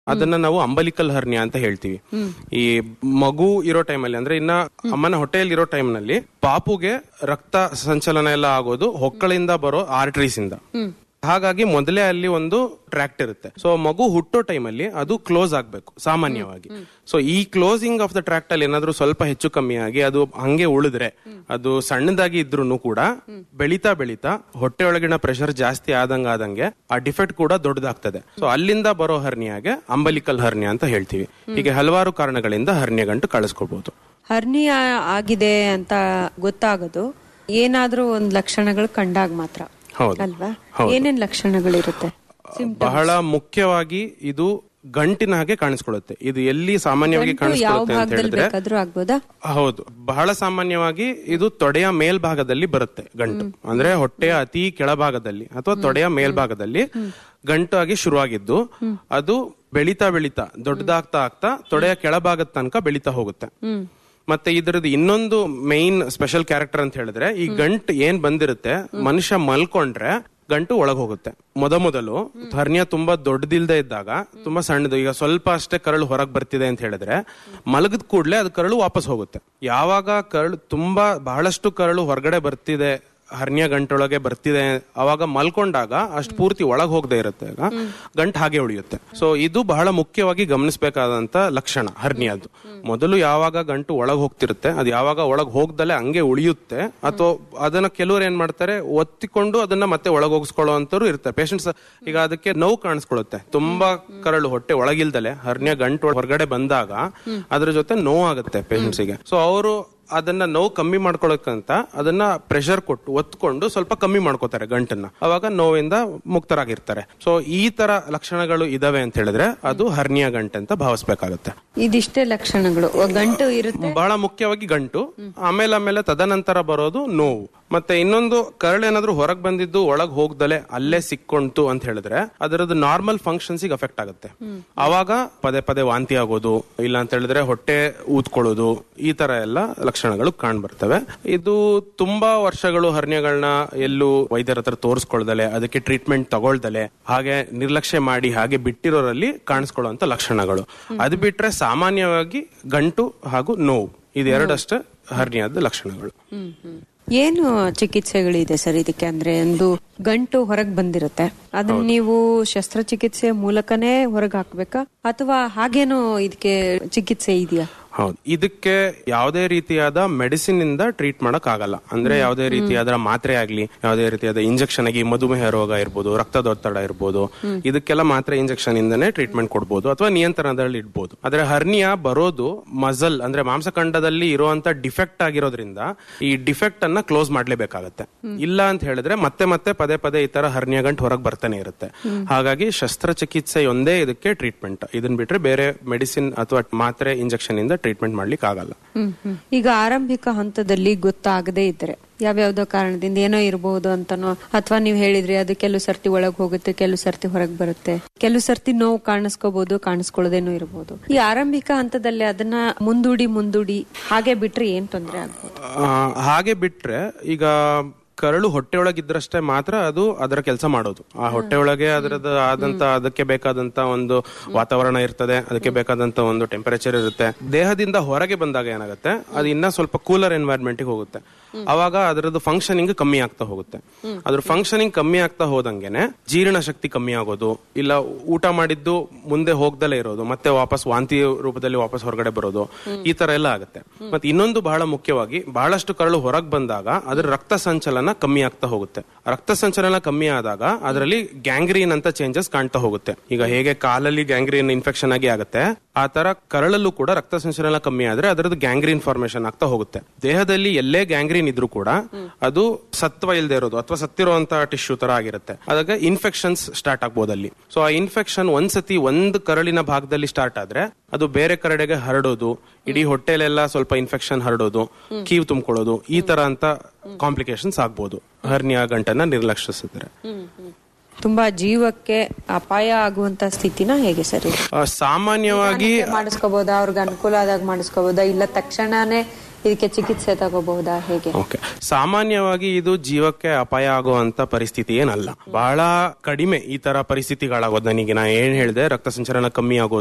ಅದನ್ನ ನಾವು umbilical hernia ಅಂತ ಹೇಳ್ತೀವಿ ಈ ಮಗು ಇರೋ ಟೈಮಲ್ಲಿ ಅಂದ್ರೆ ಇನ್ನ ಅಮ್ಮನ ಹೊಟ್ಟೆಯಲ್ಲಿ ಇರೋ ಟೈಮ್ನಲ್ಲಿ ಪಾಪುಗೆ ರಕ್ತ ಸಂಚಲನ ಎಲ್ಲ ಆಗೋದು ಹೊಕ್ಕಳಿಂದ ಬರೋ ಆರ್ಟರೀಸ್ ಇಂದ ಹಾಗಾಗಿ ಮೊದಲೇ ಅಲ್ಲಿ ಒಂದು ಟ್ರ್ಯಾಕ್ಟ್ ಇರುತ್ತೆ ಸೊ ಮಗು ಹುಟ್ಟೋ ಟೈಮಲ್ಲಿ ಅದು ಕ್ಲೋಸ್ ಆಗ್ಬೇಕು ಸಾಮಾನ್ಯವಾಗಿ ಸೊ ಈ ಕ್ಲೋಸಿಂಗ್ ಆಫ್ ದ ಟ್ರ್ಯಾಕ್ಟ್ ಅಲ್ಲಿ ಏನಾದ್ರೂ ಸ್ವಲ್ಪ ಹೆಚ್ಚು ಕಮ್ಮಿ ಆಗಿ ಅದು ಹಂಗೆ ಉಳಿದ್ರೆ ಅದು ಸಣ್ಣದಾಗಿ ಇದ್ರೂ ಕೂಡ ಬೆಳೀತಾ ಬೆಳೀತಾ ಹೊಟ್ಟೆ ಒಳಗಿನ ಪ್ರೆಷರ್ ಜಾಸ್ತಿ ಆದಂಗ ಆದಂಗೆ ಆ ಡಿಫೆಕ್ಟ್ ಕೂಡ ದೊಡ್ಡದಾಗ್ತದೆ ಸೊ ಅಲ್ಲಿಂದ ಬರೋ ಹರ್ನಿಯಾಗೆ ಅಂಬಲಿಕಲ್ ಹರ್ನಿಯ ಅಂತ ಹೇಳ್ತೀವಿ ಹೀಗೆ ಹಲವಾರು ಕಾರಣಗಳಿಂದ ಹರ್ನಿಯ ಗಂಟು ಕಳಿಸ್ಕೊಳ್ಬಹುದು ಹರ್ನಿಯ ಆಗಿದೆ ಅಂತ ಗೊತ್ತಾಗೋದು ಏನಾದ್ರೂ ಒಂದ್ ಲಕ್ಷಣಗಳು ಕಂಡಾಗ ಮಾತ್ರ ಹೌದು ಅಲ್ವಾ ಏನೇನ್ ಲಕ್ಷಣಗಳಿರುತ್ತೆ ಬಹಳ ಮುಖ್ಯವಾಗಿ ಇದು ಗಂಟಿನ ಹಾಗೆ ಕಾಣಿಸ್ಕೊಳ್ಳುತ್ತೆ ಇದು ಎಲ್ಲಿ ಸಾಮಾನ್ಯವಾಗಿ ಗಂಟು ಯಾವ ಕಾಣಿಸ್ಕೊಳ್ಳುತ್ತೆ ಅಂತ ಭಾಗದಲ್ಲಿ ಹೇಳಿದ್ರೆ ಬೇಕಾದ್ರೂ ಆಗ್ಬೋದಾ ಹೌದು ಬಹಳ ಸಾಮಾನ್ಯವಾಗಿ ಇದು ತೊಡೆಯ ಮೇಲ್ಭಾಗದಲ್ಲಿ ಬರುತ್ತೆ ಗಂಟು ಅಂದ್ರೆ ಹೊಟ್ಟೆಯ ಅತಿ ಕೆಳಭಾಗದಲ್ಲಿ ಅಥವಾ ತೊಡೆಯ ಮೇಲ್ಭಾಗದಲ್ಲಿ ಗಂಟು ಆಗಿ ಶುರುವಾಗಿದ್ದು ಅದು ಬೆಳೀತಾ ಬೆಳೀತಾ ದೊಡ್ಡದಾಗ್ತಾ ಆಗ್ತಾ ತೊಡೆಯ ಕೆಳಭಾಗದ ತನಕ ಬೆಳೀತಾ ಹೋಗುತ್ತೆ ಮತ್ತೆ ಇದರದ್ದು ಇನ್ನೊಂದು ಮೈನ್ ಸ್ಪೆಷಲ್ ಕ್ಯಾರೆಕ್ಟರ್ ಅಂತ ಹೇಳಿದ್ರೆ ಈ ಗಂಟು ಏನ್ ಬಂದಿರುತ್ತೆ ಮನುಷ್ಯ ಮಲ್ಕೊಂಡ್ರೆ ಗಂಟು ಒಳಗ್ ಹೋಗುತ್ತೆ ಮೊದ ಮೊದಲು ಹರ್ನಿಯ ತುಂಬಾ ದೊಡ್ಡದಿಲ್ದೇ ಇದ್ದಾಗ ತುಂಬಾ ಸಣ್ಣದು ಈಗ ಸ್ವಲ್ಪ ಅಷ್ಟೇ ಕರಳು ಹೊರಗ್ ಬರ್ತಿದೆ ಅಂತ ಹೇಳಿದ್ರೆ ಮಲಗದ ಕೂಡಲೇ ಅದು ಕರಳು ವಾಪಸ್ ಹೋಗುತ್ತೆ ಯಾವಾಗ ಕರಳು ತುಂಬಾ ಬಹಳಷ್ಟು ಕರಳು ಹೊರಗಡೆ ಬರ್ತಿದೆ ಹರ್ನಿಯ ಗಂಟೊಳಗೆ ಬರ್ತಿದೆ ಅವಾಗ ಮಲ್ಕೊಂಡಾಗ ಅಷ್ಟು ಪೂರ್ತಿ ಒಳಗ್ ಹೋಗದೆ ಇರುತ್ತೆ ಆಗ ಗಂಟು ಹಾಗೆ ಉಳಿಯುತ್ತೆ ಸೊ ಇದು ಬಹಳ ಮುಖ್ಯವಾಗಿ ಗಮನಿಸಬೇಕಾದಂತ ಲಕ್ಷಣ ಹರ್ನಿಯದ್ದು ಮೊದಲು ಯಾವಾಗ ಗಂಟು ಒಳಗ್ ಹೋಗ್ತಿರುತ್ತೆ ಅದು ಯಾವಾಗ ಒಳಗ್ ಹೋಗ್ದಲೆ ಹಂಗೆ ಉಳಿಯುತ್ತೆ ಅಥವಾ ಅದನ್ನ ಕೆಲವರು ಏನ್ ಮಾಡ್ತಾರೆ ಒತ್ತಿಕೊಂಡು ಅದನ್ನ ಮತ್ತೆ ಒಳಗ್ ಹೋಗಿಸ್ಕೊಳ್ಳೋ ಅಂತವ್ರು ಇರ್ತಾರೆ ಪೇಷಂಟ್ಸ್ ಈಗ ಅದಕ್ಕೆ ನೋವು ಕಾಣಿಸ್ಕೊಳ್ಳುತ್ತೆ ತುಂಬಾ ಕರಳು ಹೊಟ್ಟೆ ಒಳಗಿಲ್ದಲೆ ಹರ್ನಿಯ ಗಂಟು ಹೊರಗಡೆ ಬಂದಾಗ ಅದ್ರ ಜೊತೆ ನೋವಾಗುತ್ತೆ ಪೇಷಂಟ್ಸಿಗೆ ಸೊ ಅವರು ಅದನ್ನ ನೋವು ಕಮ್ಮಿ ಮಾಡ್ಕೊಳಕ್ಕಂತ ಅದನ್ನ ಪ್ರೆಷರ್ ಕೊಟ್ಟು ಒತ್ಕೊಂಡು ಸ್ವಲ್ಪ ಕಮ್ಮಿ ಮಾಡ್ಕೋತಾರೆ ಗಂಟನ್ನ ಅವಾಗ ನೋವಿಂದ ಮುಕ್ತರಾಗಿರ್ತಾರೆ ಸೊ ಈ ತರ ಲಕ್ಷಣಗಳು ಇದಾವೆ ಅಂತ ಹೇಳಿದ್ರೆ ಅದು ಹರ್ನಿಯ ಗಂಟು ಅಂತ ಭಾವಿಸ್ಬೇಕಾಗುತ್ತೆ ಇದಿಷ್ಟೇ ಲಕ್ಷಣಗಳು ಒಂದ್ ಗಂಟು ಇರುತ್ತೆ ಬಹಳ ಮುಖ್ಯವಾಗಿ ಗಂಟು ಆಮೇಲೆ ಆಮೇಲೆ ತದನಂತರ ಬರೋದು ನೋವು ಮತ್ತೆ ಇನ್ನೊಂದು ಕರಳು ಏನಾದ್ರೂ ಹೊರಗ್ ಬಂದಿದ್ದು ಒಳಗ್ ಹೋಗ್ದಲೆ ಅಲ್ಲೇ ಸಿಕ್ಕೊಂತು ಅಂತ ಹೇಳಿದ್ರೆ ಅದರದ್ದು ನಾರ್ಮಲ್ ಫಂಕ್ಷನ್ಸ್ ಅಫೆಕ್ಟ್ ಆಗುತ್ತೆ ಅವಾಗ ಪದೇ ಪದೇ ವಾಂತಿ ಆಗೋದು ಇಲ್ಲ ಅಂತ ಹೇಳಿದ್ರೆ ಹೊಟ್ಟೆ ಊದ್ಕೊಳ್ಳೋದು ಈ ತರ ಎಲ್ಲ ಲಕ್ಷಣಗಳು ಕಾಣ್ ಬರ್ತವೆ ಇದು ತುಂಬಾ ವರ್ಷಗಳು ಹರ್ನಿಯಗಳನ್ನ ಎಲ್ಲೂ ವೈದ್ಯರ ಹತ್ರ ತೋರಿಸ್ಕೊಳ್ದಲೆ ಅದಕ್ಕೆ ಟ್ರೀಟ್ಮೆಂಟ್ ತಗೊಳ್ದಲೆ ಹಾಗೆ ನಿರ್ಲಕ್ಷ್ಯ ಮಾಡಿ ಹಾಗೆ ಬಿಟ್ಟಿರೋರಲ್ಲಿ ಕಾಣಿಸ್ಕೊಳ್ಳುವಂತ ಲಕ್ಷಣಗಳು ಅದು ಬಿಟ್ರೆ ಸಾಮಾನ್ಯವಾಗಿ ಗಂಟು ಹಾಗೂ ನೋವು ಇದೆರಡಷ್ಟೇ ಹರ್ನಿಯಾದ ಲಕ್ಷಣಗಳು ಏನು ಚಿಕಿತ್ಸೆಗಳಿದೆ ಸರ್ ಇದಕ್ಕೆ ಅಂದ್ರೆ ಒಂದು ಗಂಟು ಹೊರಗ್ ಬಂದಿರುತ್ತೆ ಅದನ್ನ ನೀವು ಶಸ್ತ್ರಚಿಕಿತ್ಸೆ ಮೂಲಕನೇ ಹೊರಗ್ ಹಾಕ್ಬೇಕಾ ಅಥವಾ ಹಾಗೇನು ಇದಕ್ಕೆ ಚಿಕಿತ್ಸೆ ಇದೆಯಾ ಹೌದು ಇದಕ್ಕೆ ಯಾವುದೇ ರೀತಿಯಾದ ಮೆಡಿಸಿನ್ ಇಂದ ಟ್ರೀಟ್ ಮಾಡಕ್ ಆಗಲ್ಲ ಅಂದ್ರೆ ಯಾವುದೇ ರೀತಿಯಾದ ಮಾತ್ರೆ ಆಗ್ಲಿ ಯಾವುದೇ ರೀತಿಯಾದ ಇಂಜೆಕ್ಷನ್ ಆಗಿ ಮಧುಮೇಹ ರೋಗ ಇರ್ಬೋದು ರಕ್ತದೊತ್ತಡ ಇರ್ಬೋದು ಇದಕ್ಕೆಲ್ಲ ಮಾತ್ರೆ ಇಂಜೆಕ್ಷನ್ ಇಂದನೇ ಟ್ರೀಟ್ಮೆಂಟ್ ಕೊಡ್ಬೋದು ಅಥವಾ ನಿಯಂತ್ರಣದಲ್ಲಿ ಇಡ್ಬೋದು ಆದ್ರೆ ಹರ್ನಿಯ ಬರೋದು ಮಜಲ್ ಅಂದ್ರೆ ಮಾಂಸಖಂಡದಲ್ಲಿ ಇರುವಂತ ಡಿಫೆಕ್ಟ್ ಆಗಿರೋದ್ರಿಂದ ಈ ಡಿಫೆಕ್ಟ್ ಅನ್ನ ಕ್ಲೋಸ್ ಮಾಡ್ಲೇಬೇಕಾಗತ್ತೆ ಇಲ್ಲ ಅಂತ ಹೇಳಿದ್ರೆ ಮತ್ತೆ ಮತ್ತೆ ಪದೇ ಪದೇ ಈ ತರ ಹರ್ನಿಯ ಗಂಟು ಹೊರಗೆ ಬರ್ತಾನೆ ಇರುತ್ತೆ ಹಾಗಾಗಿ ಶಸ್ತ್ರಚಿಕಿತ್ಸೆಯೊಂದೇ ಇದಕ್ಕೆ ಟ್ರೀಟ್ಮೆಂಟ್ ಇದನ್ ಬಿಟ್ರೆ ಬೇರೆ ಮೆಡಿಸಿನ್ ಅಥವಾ ಮಾತ್ರೆ ಇಂಜೆಕ್ಷನ್ ಇಂದ ಟ್ರೀಟ್ಮೆಂಟ್ ಮಾಡ್ಲಿಕ್ಕೆ ಆಗಲ್ಲ ಈಗ ಆರಂಭಿಕ ಹಂತದಲ್ಲಿ ಗೊತ್ತಾಗದೇ ಇದ್ರೆ ಯಾವ್ಯಾವ್ದೋ ಕಾರಣದಿಂದ ಏನೋ ಇರಬಹುದು ಅಂತನೋ ಅಥವಾ ನೀವು ಹೇಳಿದ್ರಿ ಅದು ಕೆಲವು ಸರ್ತಿ ಒಳಗ್ ಹೋಗುತ್ತೆ ಕೆಲವು ಸರ್ತಿ ಹೊರಗ್ ಬರುತ್ತೆ ಕೆಲವು ಸರ್ತಿ ನೋವು ಕಾಣಿಸ್ಕೋಬಹುದು ಕಾಣಿಸ್ಕೊಳ್ಳೋದೇನೋ ಇರಬಹುದು ಈ ಆರಂಭಿಕ ಹಂತದಲ್ಲಿ ಅದನ್ನ ಮುಂದೂಡಿ ಮುಂದೂಡಿ ಹಾಗೆ ಬಿಟ್ರೆ ಏನ್ ತೊಂದರೆ ಆಗ್ಬೋದು ಆ, ಹಾಗೆ ಬಿಟ್ರೆ ಈಗ ಕರಳು ಹೊಟ್ಟೆ ಒಳಗಿದ್ರಷ್ಟೇ ಮಾತ್ರ ಅದು ಅದರ ಕೆಲಸ ಮಾಡೋದು ಆ ಹೊಟ್ಟೆ ಒಳಗೆ ಅದರದ ಆದಂತ ಅದಕ್ಕೆ ಬೇಕಾದಂತ ಒಂದು ವಾತಾವರಣ ಇರ್ತದೆ ಅದಕ್ಕೆ ಬೇಕಾದಂತ ಒಂದು ಟೆಂಪರೇಚರ್ ಇರುತ್ತೆ ದೇಹದಿಂದ ಹೊರಗೆ ಬಂದಾಗ ಏನಾಗುತ್ತೆ ಅದು ಇನ್ನ ಸ್ವಲ್ಪ ಕೂಲರ್ ಎನ್ವೈರ್ಮೆಂಟ್ ಹೋಗುತ್ತೆ ಅವಾಗ ಅದರದ್ದು ಫಂಕ್ಷನಿಂಗ್ ಕಮ್ಮಿ ಆಗ್ತಾ ಹೋಗುತ್ತೆ ಅದ್ರ ಫಂಕ್ಷನಿಂಗ್ ಕಮ್ಮಿ ಆಗ್ತಾ ಹೋದಂಗೆನೆ ಜೀರ್ಣ ಶಕ್ತಿ ಕಮ್ಮಿ ಆಗೋದು ಇಲ್ಲ ಊಟ ಮಾಡಿದ್ದು ಮುಂದೆ ಹೋಗ್ದಲೇ ಇರೋದು ಮತ್ತೆ ವಾಪಸ್ ವಾಂತಿ ರೂಪದಲ್ಲಿ ವಾಪಸ್ ಹೊರಗಡೆ ಬರೋದು ಈ ತರ ಎಲ್ಲ ಆಗುತ್ತೆ ಮತ್ತೆ ಇನ್ನೊಂದು ಬಹಳ ಮುಖ್ಯವಾಗಿ ಬಹಳಷ್ಟು ಕರಳು ಹೊರಗ್ ಬಂದಾಗ ಅದ್ರ ರಕ್ತ ಸಂಚಲನ ಕಮ್ಮಿ ಆಗ್ತಾ ಹೋಗುತ್ತೆ ರಕ್ತ ಸಂಚಲನ ಕಮ್ಮಿ ಆದಾಗ ಅದರಲ್ಲಿ ಗ್ಯಾಂಗ್ರೀನ್ ಅಂತ ಚೇಂಜಸ್ ಕಾಣ್ತಾ ಹೋಗುತ್ತೆ ಈಗ ಹೇಗೆ ಕಾಲಲ್ಲಿ ಗ್ಯಾಂಗ್ರೀನ್ ಇನ್ಫೆಕ್ಷನ್ ಆಗಿ ಆಗುತ್ತೆ ಆ ತರ ಕರಳಲ್ಲೂ ಕೂಡ ರಕ್ತ ಸಂಚಲನ ಕಮ್ಮಿ ಆದ್ರೆ ಅದರದ್ದು ಗ್ಯಾಂಗ್ರೀನ್ ಫಾರ್ಮೇಶನ್ ಆಗ್ತಾ ಹೋಗುತ್ತೆ ದೇಹದಲ್ಲಿ ಎಲ್ಲೇ ಗ್ಯಾಂಗ್ರೀನ್ ಇದ್ರೂ ಕೂಡ ಅದು ಸತ್ವ ಇಲ್ಲದೆ ಇರೋದು ಅಥವಾ ಸತ್ತಿರುವಂತಹ ಟಿಶ್ಯೂ ತರ ಆಗಿರುತ್ತೆ ಅದಾಗ ಇನ್ಫೆಕ್ಷನ್ಸ್ ಸ್ಟಾರ್ಟ್ ಆಗ್ಬೋದು ಅಲ್ಲಿ ಸೊ ಆ ಇನ್ಫೆಕ್ಷನ್ ಒಂದ್ಸತಿ ಒಂದು ಕರಳಿನ ಭಾಗದಲ್ಲಿ ಸ್ಟಾರ್ಟ್ ಆದ್ರೆ ಅದು ಬೇರೆ ಕರಡೆಗೆ ಹರಡೋದು ಇಡೀ ಹೊಟ್ಟೆಲೆಲ್ಲ ಸ್ವಲ್ಪ ಇನ್ಫೆಕ್ಷನ್ ಹರಡೋದು ಕೀವು ತುಂಬಿಕೊಳ್ಳೋದು ಈ ತರ ಅಂತ ಕಾಂಪ್ಲಿಕೇಶನ್ಸ್ ಆಗ್ಬೋದು ಹರ್ನಿಯಾ ಗಂಟನ್ನ ನಿರ್ಲಕ್ಷಿಸಿದ್ರೆ ತುಂಬಾ ಜೀವಕ್ಕೆ ಅಪಾಯ ಆಗುವಂತ ಸ್ಥಿತಿನ ಹೇಗೆ ಸರಿ ಆ, ಸಾಮಾನ್ಯವಾಗಿ ಮಾಡಿಸ್ಕೋಬಹುದಾ ಅವ್ರಿಗೆ ಅನುಕೂಲ ಆದಾಗ ಮಾಡಿಸ್ಕೋಬಹುದಾ ಇಲ್ಲ ತಕ್ಷಣನೇ ಇದಕ್ಕೆ ಚಿಕಿತ್ಸೆ ತಗೋಬಹುದಾ ಹೇಗೆ ಓಕೆ ಸಾಮಾನ್ಯವಾಗಿ ಇದು ಜೀವಕ್ಕೆ ಅಪಾಯ ಆಗುವಂತ ಪರಿಸ್ಥಿತಿ ಏನಲ್ಲ ಬಹಳ ಕಡಿಮೆ ಈ ತರ ಪರಿಸ್ಥಿತಿಗಳಾಗೋದು ನನಗೆ ನಾ ಏನ್ ಹೇಳಿದೆ ರಕ್ತ ಸಂಚಲನ ಕಮ್ಮಿ ಆಗೋದು